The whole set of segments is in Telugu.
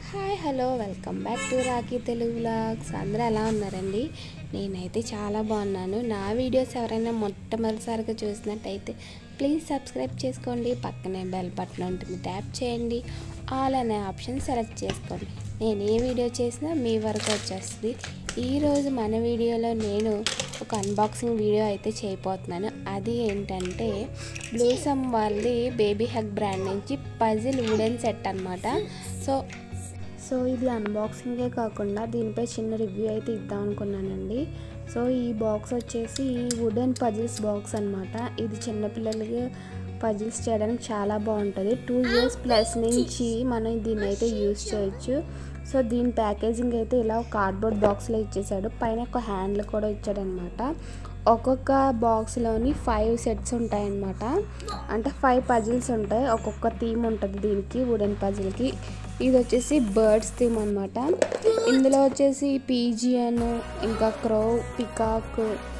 hi hello welcome back to Rocky Telugu vlogs అందరూ ఎలా ఉన్నారండి నేనైతే చాలా బాగున్నాను నా వీడియోస్ ఎవరైనా మొట్టమొదటిసారిగా చూసినట్టయితే ప్లీజ్ సబ్స్క్రైబ్ చేసుకోండి పక్కనే బెల్ బటన్ ఉంటుంది ట్యాప్ చేయండి ఆల్ అనే ఆప్షన్ సెలెక్ట్ చేసుకోండి నేను ఏ వీడియో చేసినా మీ వరకు వచ్చేస్తుంది ఈరోజు మన వీడియోలో నేను ఒక అన్బాక్సింగ్ వీడియో అయితే చేయబోతున్నాను అది ఏంటంటే బ్లూసమ్ వాళ్ళది బేబీ హగ్ బ్రాండ్ నుంచి పజిల్ వుడెన్ సెట్ అనమాట సో సో ఇది అన్బాక్సింగే కాకుండా దీనిపై చిన్న రివ్యూ అయితే ఇద్దాం అనుకున్నానండి సో ఈ బాక్స్ వచ్చేసి వుడెన్ పజిల్స్ బాక్స్ అనమాట ఇది చిన్నపిల్లలకి పజిల్స్ చేయడానికి చాలా బాగుంటుంది టూ ఇయర్స్ ప్లస్ నుంచి మనం దీన్ని అయితే యూస్ చేయొచ్చు సో దీని ప్యాకేజింగ్ అయితే ఇలా కార్డ్బోర్డ్ బాక్స్లో ఇచ్చేసాడు పైన ఒక హ్యాండ్లు కూడా ఇచ్చాడనమాట ఒక్కొక్క బాక్స్లోని ఫైవ్ సెట్స్ ఉంటాయన్నమాట అంటే ఫైవ్ పజిల్స్ ఉంటాయి ఒక్కొక్క థీమ్ ఉంటుంది దీనికి వుడెన్ పజిల్కి ఇది వచ్చేసి బర్డ్స్ థీమ్ అనమాట ఇందులో వచ్చేసి పీజియన్ ఇంకా క్రో పికాక్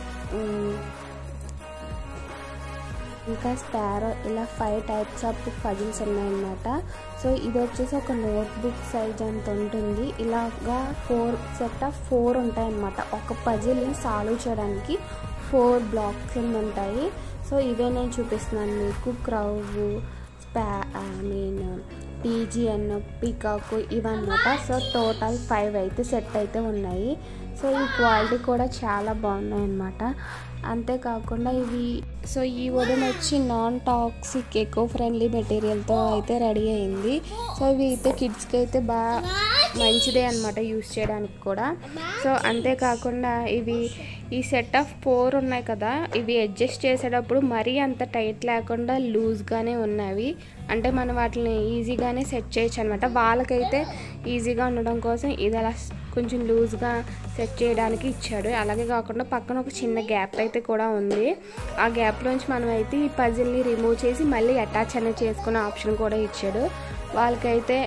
ఇంకా స్పారో ఇలా ఫైవ్ టైప్స్ ఆఫ్ పజిల్స్ ఉన్నాయన్నమాట సో ఇది వచ్చేసి ఒక నోట్బుక్ సైజ్ అంత ఉంటుంది ఇలాగా ఫోర్ సెట్ ఆఫ్ ఫోర్ ఉంటాయన్నమాట ఒక పజిల్ని సాల్వ్ చేయడానికి ఫోర్ బ్లాక్స్ కింద ఉంటాయి సో ఇవే నేను చూపిస్తున్నాను మీకు క్రౌవ్ స్పా ఐ మీన్ పీజిఎన్ పికాక్ ఇవన్నమాట సో టోటల్ ఫైవ్ అయితే సెట్ అయితే ఉన్నాయి సో ఈ క్వాలిటీ కూడా చాలా బాగున్నాయి అన్నమాట అంతేకాకుండా ఇవి సో ఈ ఉదయం వచ్చి నాన్ టాక్సిక్ ఎకో ఫ్రెండ్లీ మెటీరియల్తో అయితే రెడీ అయింది సో ఇవి అయితే కిడ్స్కి అయితే బాగా మంచిదే అనమాట యూస్ చేయడానికి కూడా సో అంతేకాకుండా ఇవి ఈ సెట్ ఆఫ్ ఫోర్ ఉన్నాయి కదా ఇవి అడ్జస్ట్ చేసేటప్పుడు మరీ అంత టైట్ లేకుండా లూజ్గానే ఉన్నవి అంటే మనం వాటిని ఈజీగానే సెట్ చేయొచ్చు అనమాట వాళ్ళకైతే ఈజీగా ఉండడం కోసం ఇది అలా కొంచెం లూజ్గా సెట్ చేయడానికి ఇచ్చాడు అలాగే కాకుండా పక్కన ఒక చిన్న గ్యాప్ అయితే కూడా ఉంది ఆ గ్యాప్లోంచి మనం అయితే ఈ పజిల్ని రిమూవ్ చేసి మళ్ళీ అటాచ్ అనేది చేసుకునే ఆప్షన్ కూడా ఇచ్చాడు వాళ్ళకైతే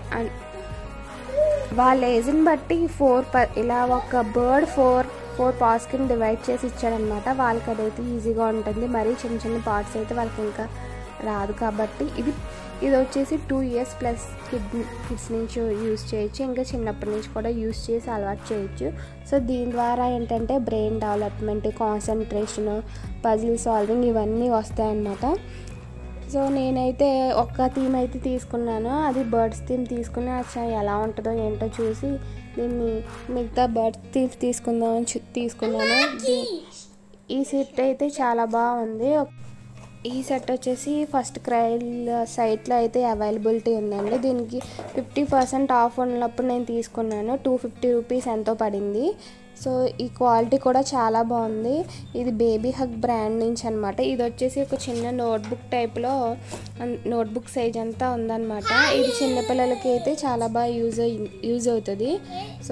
వాళ్ళ ఏజ్ని బట్టి ఫోర్ ప ఇలా ఒక బర్డ్ ఫోర్ ఫోర్ పార్ట్స్ కింద డివైడ్ చేసి ఇచ్చారనమాట వాళ్ళకి అదైతే ఈజీగా ఉంటుంది మరీ చిన్న చిన్న పార్ట్స్ అయితే వాళ్ళకి ఇంకా రాదు కాబట్టి ఇది ఇది వచ్చేసి two years plus kid kids నుంచి యూస్ చేయొచ్చు ఇంకా చిన్నప్పటి నుంచి కూడా యూస్ చేసి అలవాటు చేయొచ్చు సో దీని ద్వారా ఏంటంటే brain development concentration puzzle solving ఇవన్నీ వస్తాయన్నమాట సో నేనైతే ఒక్క థీమ్ అయితే తీసుకున్నాను అది బర్డ్స్ థీమ్ తీసుకుని అసలు ఎలా ఉంటుందో ఏంటో చూసి దీన్ని మిగతా బర్డ్స్ థీమ్ తీసుకుందామని తీసుకున్నాను ఈ సెట్ అయితే చాలా బాగుంది ఈ సెట్ వచ్చేసి ఫస్ట్ క్రైల్ సైట్లో అయితే అవైలబిలిటీ ఉందండి దీనికి ఫిఫ్టీ పర్సెంట్ ఆఫ్ ఉన్నప్పుడు నేను తీసుకున్నాను టూ ఫిఫ్టీ రూపీస్ ఎంతో పడింది సో ఈ క్వాలిటీ కూడా చాలా బాగుంది ఇది బేబీ హగ్ బ్రాండ్ నుంచి అనమాట ఇది వచ్చేసి ఒక చిన్న నోట్బుక్ టైప్లో నోట్బుక్ సైజ్ అంతా ఉందన్నమాట ఇది చిన్నపిల్లలకి అయితే చాలా బాగా యూజ్ యూజ్ అవుతుంది సో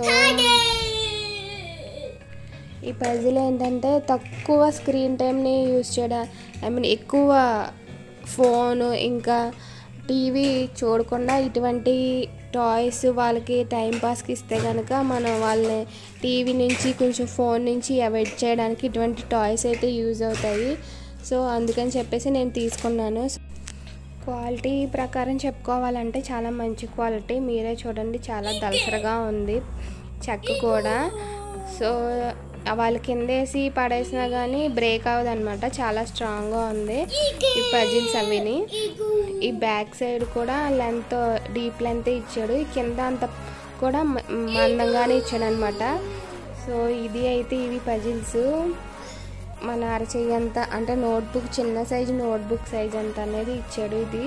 ఈ పజిల్ ఏంటంటే తక్కువ స్క్రీన్ టైంని యూజ్ చేయడం ఐ మీన్ ఎక్కువ ఫోన్ ఇంకా టీవీ చూడకుండా ఇటువంటి టాయ్స్ వాళ్ళకి టైం పాస్కి ఇస్తే కనుక మనం వాళ్ళని టీవీ నుంచి కొంచెం ఫోన్ నుంచి అవాయిడ్ చేయడానికి ఇటువంటి టాయ్స్ అయితే యూజ్ అవుతాయి సో అందుకని చెప్పేసి నేను తీసుకున్నాను క్వాలిటీ ప్రకారం చెప్పుకోవాలంటే చాలా మంచి క్వాలిటీ మీరే చూడండి చాలా దలసరగా ఉంది చెక్క కూడా సో వాళ్ళ కిందేసి పడేసినా కానీ బ్రేక్ అవ్వదు అనమాట చాలా స్ట్రాంగ్గా ఉంది ఈ పజిల్స్ అవిని ఈ బ్యాక్ సైడ్ కూడా లెంత్ డీప్ లెంత్ ఇచ్చాడు ఈ కింద అంత కూడా మందంగానే ఇచ్చాడు అనమాట సో ఇది అయితే ఇవి పజిల్స్ మన అరచెయ్యి అంత అంటే నోట్బుక్ చిన్న సైజు నోట్బుక్ సైజ్ అంత అనేది ఇచ్చాడు ఇది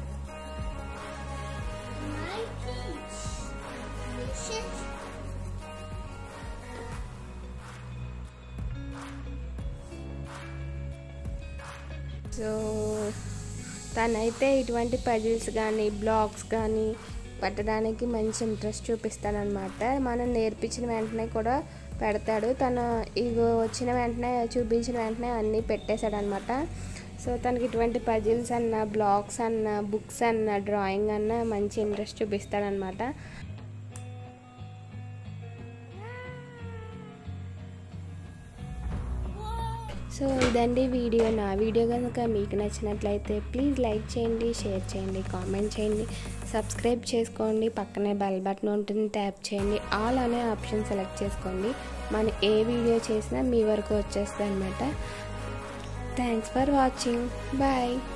సో తనైతే ఇటువంటి పజిల్స్ కానీ బ్లాగ్స్ కానీ పట్టడానికి మంచి ఇంట్రెస్ట్ చూపిస్తాడనమాట మనం నేర్పించిన వెంటనే కూడా పెడతాడు తను ఇవి వచ్చిన వెంటనే చూపించిన వెంటనే అన్నీ పెట్టేశాడనమాట సో తనకి ఇటువంటి పజిల్స్ అన్న బ్లాగ్స్ అన్న బుక్స్ అన్న డ్రాయింగ్ అన్న మంచి ఇంట్రెస్ట్ చూపిస్తాడనమాట సో ఇదండి వీడియో నా వీడియో కనుక మీకు నచ్చినట్లయితే ప్లీజ్ లైక్ చేయండి షేర్ చేయండి కామెంట్ చేయండి సబ్స్క్రైబ్ చేసుకోండి పక్కనే బెల్ బటన్ ఉంటుంది ట్యాప్ చేయండి ఆల్ అనే ఆప్షన్ సెలెక్ట్ చేసుకోండి మనం ఏ వీడియో చేసినా మీ వరకు వచ్చేస్తుంది అనమాట థ్యాంక్స్ ఫర్ వాచింగ్ బాయ్